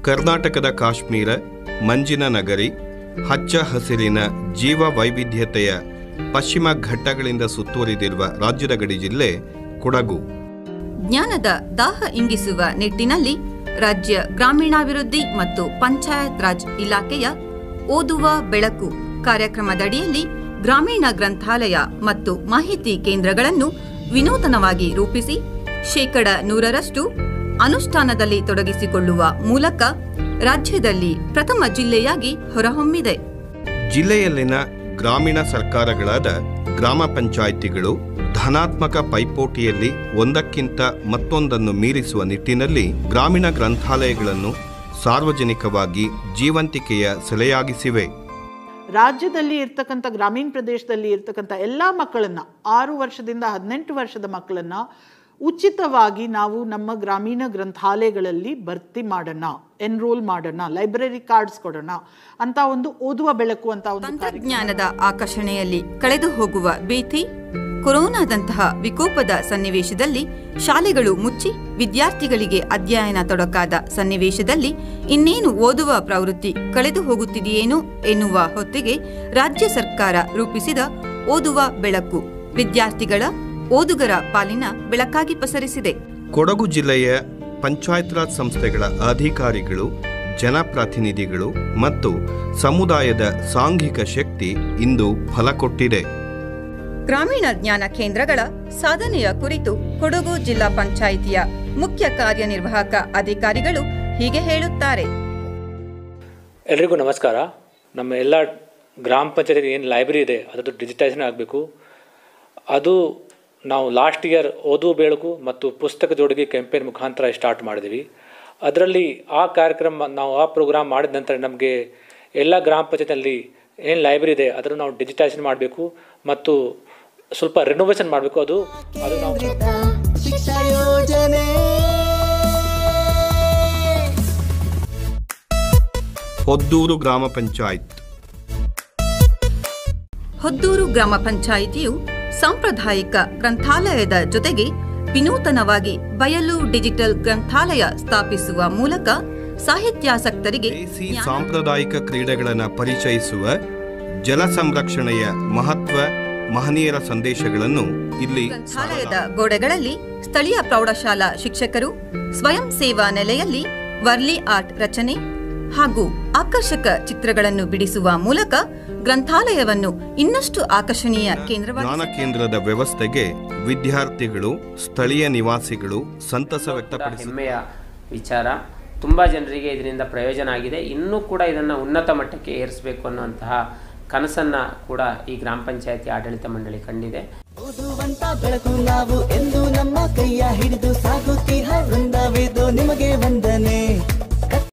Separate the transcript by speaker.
Speaker 1: ಕರ್ನಾಟಕದ ಕಾಶ್ಮೀರ ಮಂಜಿನ ನಗರಿ ಹಚ್ಚ ಹಸಿರಿನ ಜೀವ ವೈವಿಧ್ಯತೆಯ ಪಶ್ಚಿಮ ಘಟ್ಟಗಳಿಂದ ಸುತ್ತುವರಿದಿರುವ ರಾಜ್ಯದ ಗಡಿ ಜಿಲ್ಲೆ ಕೊಡಗು
Speaker 2: ಜ್ಞಾನದ ದಾಹ ಇಂಗಿಸುವ ನಿಟ್ಟಿನಲ್ಲಿ ರಾಜ್ಯ ಗ್ರಾಮೀಣಾಭಿವೃದ್ಧಿ ಮತ್ತು ಪಂಚಾಯತ್ ರಾಜ್ ಇಲಾಖೆಯ ಓದುವ ಬೆಳಕು ಕಾರ್ಯಕ್ರಮದಡಿಯಲ್ಲಿ ಗ್ರಾಮೀಣ ಗ್ರಂಥಾಲಯ ಮತ್ತು ಮಾಹಿತಿ ಕೇಂದ್ರಗಳನ್ನು ವಿನೂತನವಾಗಿ ರೂಪಿಸಿ ಶೇಕಡ ನೂರರಷ್ಟು ಅನುಷ್ಠಾನದಲ್ಲಿ ತೊಡಗಿಸಿಕೊಳ್ಳುವ ಮೂಲಕ ರಾಜ್ಯದಲ್ಲಿ ಪ್ರಥಮ ಜಿಲ್ಲೆಯಾಗಿ ಹೊರಹೊಮ್ಮಿದೆ
Speaker 1: ಜಿಲ್ಲೆಯಲ್ಲಿನ ಗ್ರಾಮೀಣ ಸರ್ಕಾರಗಳಾದ ಗ್ರಾಮ ಪಂಚಾಯಿತಿಗಳು ಧನಾತ್ಮಕ ಪೈಪೋಟಿಯಲ್ಲಿ ಒಂದಕ್ಕಿಂತ ಮತ್ತೊಂದನ್ನು ಮೀರಿಸುವ ನಿಟ್ಟಿನಲ್ಲಿ ಗ್ರಾಮೀಣ ಗ್ರಂಥಾಲಯಗಳನ್ನು ಸಾರ್ವಜನಿಕವಾಗಿ ಜೀವಂತಿಕೆಯ ಸೆಲೆಯಾಗಿಸಿವೆ
Speaker 3: ರಾಜ್ಯದಲ್ಲಿ ಇರ್ತಕ್ಕಂಥ ಗ್ರಾಮೀಣ ಪ್ರದೇಶದಲ್ಲಿ ಇರ್ತಕ್ಕಂಥ ಎಲ್ಲ ಮಕ್ಕಳನ್ನು ಆರು ವರ್ಷದಿಂದ ಹದಿನೆಂಟು ವರ್ಷದ ಮಕ್ಕಳನ್ನು ಉಚಿತವಾಗಿ ನಾವು ನಮ್ಮ ಗ್ರಾಮೀಣ ಗ್ರಂಥಾಲಯಗಳಲ್ಲಿ ಭರ್ತಿ ಮಾಡೋಣ ಎನ್ರೋಲ್ ಮಾಡೋಣ ಲೈಬ್ರರಿ ಕಾರ್ಡ್ಸ್ ಕೊಡೋಣ ಅಂತ ಒಂದು ಓದುವ ಬೆಳಕು ಅಂತ ಒಂದು ಕಾರ್ಯಕ್ರಮ
Speaker 2: ತಂತ್ರಜ್ಞಾನದ ಆಕರ್ಷಣೆಯಲ್ಲಿ ಕಳೆದು ಹೋಗುವ ಭೀತಿ ಕೊರೋನಾದಂತಹ ವಿಕೋಪದ ಸನ್ನಿವೇಶದಲ್ಲಿ ಶಾಲೆಗಳು ಮುಚ್ಚಿ ವಿದ್ಯಾರ್ಥಿಗಳಿಗೆ ಅಧ್ಯಯನ ತೊಡಕಾದ ಸನ್ನಿವೇಶದಲ್ಲಿ ಇನ್ನೇನು ಓದುವ ಪ್ರವೃತ್ತಿ ಕಳೆದು ಹೋಗುತ್ತಿದೆಯೇನೋ ಎನ್ನುವ ಹೊತ್ತಿಗೆ ರಾಜ್ಯ ಸರ್ಕಾರ ರೂಪಿಸಿದ ಓದುವ ಬೆಳಕು ವಿದ್ಯಾರ್ಥಿಗಳ ಓದುಗರ ಪಾಲಿನ ಬೆಳಕಾಗಿ ಪಸರಿಸಿದೆ
Speaker 1: ಕೊಡಗು ಜಿಲ್ಲೆಯ ಪಂಚಾಯತ್ ರಾಜ್ ಸಂಸ್ಥೆಗಳ ಅಧಿಕಾರಿಗಳು ಜನಪ್ರತಿನಿಧಿಗಳು ಮತ್ತು ಸಮುದಾಯದ ಸಾಂಘಿಕ ಶಕ್ತಿ ಇಂದು ಫಲ ಕೊಟ್ಟಿದೆ
Speaker 2: ಗ್ರಾಮೀಣ ಜ್ಞಾನ ಕೇಂದ್ರಗಳ ಸಾಧನೆಯ ಕುರಿತು ಕೊಡಗು ಜಿಲ್ಲಾ ಪಂಚಾಯಿತಿಯ ಮುಖ್ಯ ಕಾರ್ಯನಿರ್ವಾಹಕ ಅಧಿಕಾರಿಗಳು ಹೀಗೆ ಹೇಳುತ್ತಾರೆ
Speaker 4: ಎಲ್ರಿಗೂ ನಮಸ್ಕಾರ ನಮ್ಮ ಎಲ್ಲ ಗ್ರಾಮ ಪಂಚಾಯತಿ ಏನು ಲೈಬ್ರರಿ ಇದೆ ಅದರದ್ದು ಡಿಜಿಟೈಸೇಷನ್ ಆಗಬೇಕು ಅದು ನಾವು ಲಾಸ್ಟ್ ಇಯರ್ ಓದು ಬೆಳಕು ಮತ್ತು ಪುಸ್ತಕ ಜೋಡಿಗೆ ಕ್ಯಾಂಪೇನ್ ಮುಖಾಂತರ ಸ್ಟಾರ್ಟ್ ಮಾಡಿದ್ವಿ ಅದರಲ್ಲಿ ಆ ಕಾರ್ಯಕ್ರಮ ನಾವು ಆ ಪ್ರೋಗ್ರಾಮ್ ಮಾಡಿದ ನಂತರ ನಮಗೆ ಎಲ್ಲ ಗ್ರಾಮ ಪಂಚಾಯತಿಯಲ್ಲಿ ಏನು ಲೈಬ್ರರಿ ಇದೆ ಅದನ್ನು ನಾವು ಡಿಜಿಟೈಸೇಷನ್ ಮಾಡಬೇಕು ಮತ್ತು ಸ್ವಲ್ಪ ರಿನೋವೇಷನ್ ಮಾಡಬೇಕು ಅದು ಅದು ನಾವು
Speaker 5: ಶಿಕ್ಷಾ ಯೋಜನೆ
Speaker 1: ಹೊದ್ದೂರು ಗ್ರಾಮ ಪಂಚಾಯತ್
Speaker 2: ಹೊದ್ದೂರು ಗ್ರಾಮ ಪಂಚಾಯಿತಿಯು ಸಾಂಪ್ರದಾಯಿಕ ಗ್ರಂಥಾಲಯದ ಜೊತೆಗೆ ವಿನೂತನವಾಗಿ ಬಯಲು ಡಿಜಿಟಲ್ ಗ್ರಂಥಾಲಯ ಸ್ಥಾಪಿಸುವ ಮೂಲಕ ಸಾಹಿತ್ಯಾಸಕ್ತರಿಗೆ
Speaker 1: ದೇಸಿ
Speaker 2: ಜ್ಞಾನ-
Speaker 1: ಸಾಂಪ್ರದಾಯಿಕ ಕ್ರೀಡೆಗಳನ್ನು ಪರಿಚಯಿಸುವ ಜಲ ಸಂರಕ್ಷಣೆಯ ಮಹತ್ವ ಮಹನೀಯರ ಸಂದೇಶಗಳನ್ನು ಇಲ್ಲಿ
Speaker 2: ಗ್ರಂಥಾಲಯದ ಗೋಡೆಗಳಲ್ಲಿ ಸ್ಥಳೀಯ ಪ್ರೌಢಶಾಲಾ ಶಿಕ್ಷಕರು ಸ್ವಯಂ ಸೇವಾ ನೆಲೆಯಲ್ಲಿ ವರ್ಲಿ ಆರ್ಟ್ ರಚನೆ ಹಾಗೂ ಆಕರ್ಷಕ ಚಿತ್ರಗಳನ್ನು ಬಿಡಿಸುವ ಮೂಲಕ ಗ್ರಂಥಾಲಯವನ್ನು ಇನ್ನಷ್ಟು ಆಕರ್ಷಣೀಯ
Speaker 1: ಜ್ಞಾನ
Speaker 2: ಕೇಂದ್ರವಾಗಿ
Speaker 1: ಕೇಂದ್ರದ ವ್ಯವಸ್ಥೆಗೆ ವಿದ್ಯಾರ್ಥಿಗಳು ಸ್ಥಳೀಯ ನಿವಾಸಿಗಳು ಸಂತಸ
Speaker 6: ಕೂಡ
Speaker 1: ವ್ಯಕ್ತಪಡಿಸಿದರು
Speaker 6: ಹೆಮ್ಮೆಯ ವಿಚಾರ ತುಂಬ ಜನರಿಗೆ ಇದರಿಂದ ಪ್ರಯೋಜನ ಆಗಿದೆ ಇನ್ನೂ ಕೂಡ ಇದನ್ನು ಉನ್ನತ ಮಟ್ಟಕ್ಕೆ ಏರಿಸಬೇಕು ಅನ್ನುವಂತಹ ಕನಸನ್ನು ಕೂಡ ಈ ಗ್ರಾಮ ಪಂಚಾಯತಿ ಆಡಳಿತ ಮಂಡಳಿ ಕಂಡಿದೆ
Speaker 5: ಓದುವಂತ ಬೆಳಕು ನಾವು ಎಂದು ನಮ್ಮ ಕೈಯ